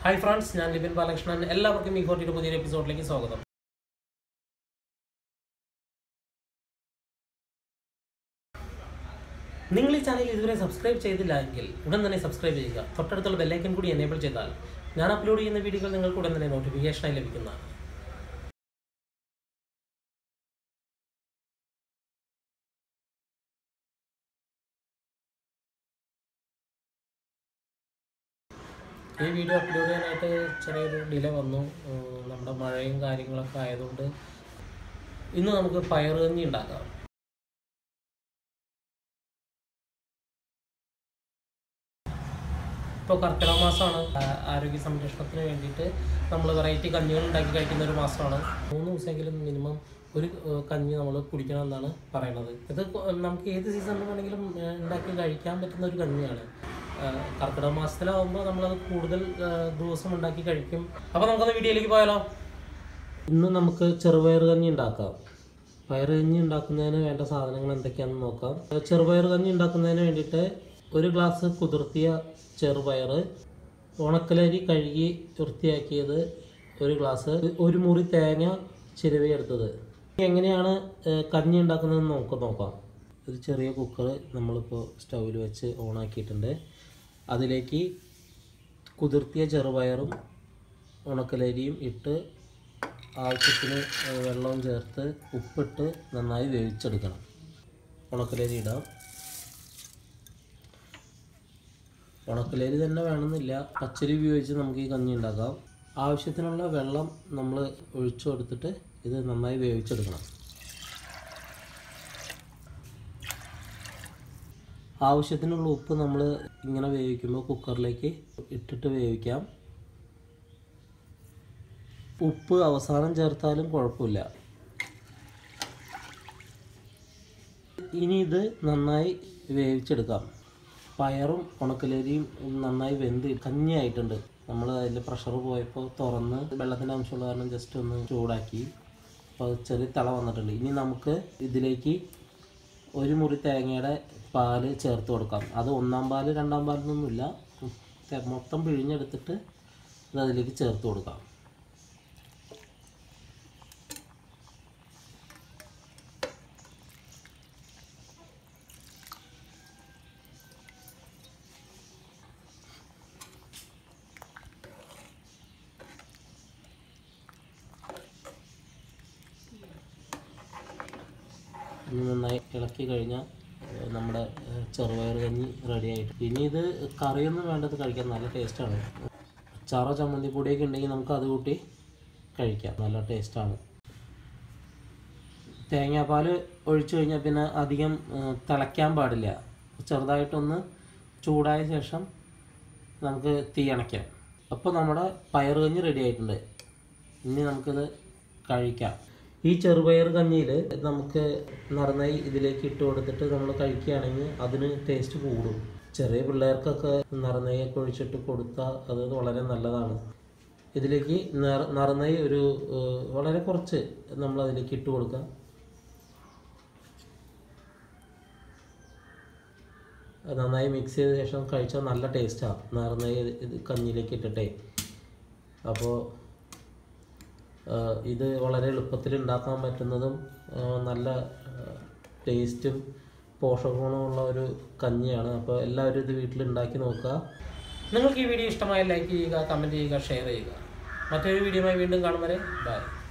hi friends ഞാൻ ലിബിൻ ബാലകൃഷ്ണൻ എല്ലാവർക്കും ഈ ഫോർട്ടിയുടെ പുതിയൊരു എപ്പിസോഡിലേക്ക് സ്വാഗതം നിങ്ങൾ ഈ ചാനൽ ഇതുവരെ സബ്സ്ക്രൈബ് ചെയ്തില്ല എങ്കിൽ ഉടൻ തന്നെ സബ്സ്ക്രൈബ് ചെയ്യുക തൊട്ടടുത്തുള്ള ബെല്ലൈക്കൻ കൂടി എനേബിൾ ചെയ്താൽ ഞാൻ അപ്ലോഡ് ചെയ്യുന്ന വീഡിയോകൾ നിങ്ങൾക്ക് ഉടൻ തന്നെ നോട്ടിഫിക്കേഷനായി ലഭിക്കുന്നതാണ് ഈ വീഡിയോ അപ്ലോഡ് ചെയ്യാനായിട്ട് ചെറിയൊരു ഡിലേ വന്നു ഉം, നമ്മുടെ മഴയും കാര്യങ്ങളൊക്കെ ആയതുകൊണ്ട് ഇന്ന് നമുക്ക് പയറ് കഞ്ഞി ഉണ്ടാക്കാം ഇപ്പോൾ കർക്കിടക മാസമാണ് ആ- ആരോഗ്യ സംരക്ഷണത്തിന് വേണ്ടിയിട്ട് നമ്മൾ വെറൈറ്റി കഞ്ഞികൾ ഉണ്ടാക്കി കഴിക്കുന്ന ഒരു മാസമാണ് മൂന്ന് ദിവസമെങ്കിലും മിനിമം ഒരു ഏഹ്, കഞ്ഞി നമ്മൾ കുടിക്കണം എന്നാണ് പറയുന്നത് ഇത് കൊ- നമുക്ക് ഏത് സീസണിൽ വേണമെങ്കിലും ഏഹ്, ഉണ്ടാക്കി കഴിക്കാൻ പറ്റുന്ന ഒരു കഞ്ഞിയാണ് ഏഹ്, കർക്കിടക മാസത്തിലാവുമ്പോൾ നമ്മളത് കൂടുതൽ ഏഹ്, ദിവസം ഉണ്ടാക്കി കഴിക്കും അപ്പോൾ നമുക്കത് വീഡിയോയിലേക്ക് പോയാലോ ഇന്ന് നമുക്ക് ചെറുപയർ കഞ്ഞി ഉണ്ടാക്കാം പയർ കഞ്ഞി ഉണ്ടാക്കുന്നതിന് വേണ്ട സാധനങ്ങൾ എന്തൊക്കെയാണെന്ന് നോക്കാം ചെറുപയർ കഞ്ഞി ഉണ്ടാക്കുന്നതിന് വേണ്ടിയിട്ട് ഒരു ഗ്ലാസ് കുതിർത്തിയ ചെറുപയർ ഉണക്കലരി കഴുകി വൃത്തിയാക്കിയത് ഒരു ഗ്ലാസ് ഒരു മുറി തേങ്ങ ചിരവി എടുത്തത് എങ്ങനെയാണ് ഏഹ്, കഞ്ഞി ഉണ്ടാക്കുന്നതെന്ന് നമുക്ക് നോക്കാം ഒരു ചെറിയ കുക്കർ നമ്മളിപ്പോൾ സ്റ്റൗവിൽ വെച്ച് ഓണാക്കിയിട്ടുണ്ട് അതിലേക്ക് കുതിർത്തിയ ചെറുപയറും ഉണക്കലരിയും ഇട്ട് ആവശ്യത്തിന് ഏഹ്, വെള്ളവും ചേർത്ത് ഉപ്പിട്ട് നന്നായി വേവിച്ചെടുക്കണം ഉണക്കലരി ഇടാം ഉണക്കലരി തന്നെ വേണമെന്നില്ല പച്ചരി ഉപയോഗിച്ച് നമുക്ക് ഈ കഞ്ഞി ഉണ്ടാക്കാം ആവശ്യത്തിനുള്ള വെള്ളം നമ്മൾ ഒഴിച്ചു കൊടുത്തിട്ട് ഇത് നന്നായി വേവിച്ചെടുക്കണം ആവശ്യത്തിനുള്ള ഉപ്പ് നമ്മൾ ഇങ്ങനെ വേവിക്കുമ്പോൾ കുക്കറിലേക്ക് ഇട്ടിട്ട് വേവിക്കാം ഉപ്പ് അവസാനം ചേർത്താലും കുഴപ്പമില്ല ഇനി ഇത് നന്നായി വേവിച്ചെടുക്കാം പയറും ഉണക്കലരിയും നന്നായി വെന്ത് കഞ്ഞിയായിട്ടുണ്ട് നമ്മൾ അതിൽ പ്രഷർ പോയപ്പോൾ തുറന്ന് വെള്ളത്തിൻ്റെ അംശമുള്ള കാരണം ജസ്റ്റ് ഒന്ന് ചൂടാക്കി അപ്പോൾ അത് ചെറിയ തള വന്നിട്ടുണ്ട് ഇനി നമുക്ക് ഇതിലേക്ക് ഒരു മുറി തേങ്ങയുടെ പാല് ചേർത്ത് കൊടുക്കാം അത് ഒന്നാം പാല് രണ്ടാം പാലൊന്നുമില്ല മൊത്തം പിഴിഞ്ഞെടുത്തിട്ട് ഇത് അതിലേക്ക് ചേർത്ത് കൊടുക്കാം ഇനി നന്നായി ഇളക്കി കഴിഞ്ഞാൽ ഏഹ്, നമ്മുടെ ഏഹ്, ചെറുപയർ കഞ്ഞി റെഡി ആയിട്ട് ഇനി ഇത് കറിയൊന്നും വേണ്ടത് കഴിക്കാൻ നല്ല ടേസ്റ്റാണ് അച്ചാറോ ചമ്മന്തി പൊടിയൊക്കെ ഉണ്ടെങ്കിൽ നമുക്ക് അത് കൂട്ടി കഴിക്കാം നല്ല ടേസ്റ്റാണ് തേങ്ങാപ്പാൽ ഒഴിച്ചു കഴിഞ്ഞാൽ പിന്നെ അധികം ഏഹ്, തിളയ്ക്കാൻ പാടില്ല ചെറുതായിട്ടൊന്ന് ചൂടായ ശേഷം നമുക്ക് തീ അണയ്ക്കാം അപ്പോൾ നമ്മുടെ പയർ കഞ്ഞി റെഡി ആയിട്ടുണ്ട് ഇനി നമുക്കിത് കഴിക്കാം ഈ ചെറുപയർ കഞ്ഞിയിൽ നമുക്ക് നറുനായി ഇതിലേക്ക് ഇട്ട് കൊടുത്തിട്ട് നമ്മൾ കഴിക്കുകയാണെങ്കിൽ അതിന് ടേസ്റ്റ് കൂടും ചെറിയ പിള്ളേർക്കൊക്കെ നറുനെയ്യൊക്കെ ഒഴിച്ചിട്ട് കൊടുത്താൽ അത് വളരെ നല്ലതാണ് ഇതിലേക്ക് നറ- നറുനെയ്യ് ഒരു ഏഹ്, വളരെ കുറച്ച് നമ്മൾ അതിലേക്ക് ഇട്ട് കൊടുക്കാം അത് നന്നായി മിക്സ് ചെയ്ത ശേഷം കഴിച്ചാൽ നല്ല ടേസ്റ്റാണ് നറുനെയ്യ് ഇത് കഞ്ഞിയിലേക്ക് ഇട്ടിട്ടേ അപ്പോൾ ഇത് വളരെ എളുപ്പത്തിൽ ഉണ്ടാക്കാൻ പറ്റുന്നതും ആ, നല്ല ടേസ്റ്റും പോഷകഗുണമുള്ള ഒരു കഞ്ഞിയാണ് അപ്പോൾ എല്ലാവരും ഇത് വീട്ടിൽ ഉണ്ടാക്കി നോക്കുക നിങ്ങൾക്ക് ഈ വീഡിയോ ഇഷ്ടമായ ലൈക്ക് ചെയ്യുക കമൻറ്റ് ചെയ്യുക ഷെയർ ചെയ്യുക മറ്റൊരു വീഡിയോയുമായി വീണ്ടും കാണും വരെ ബൈ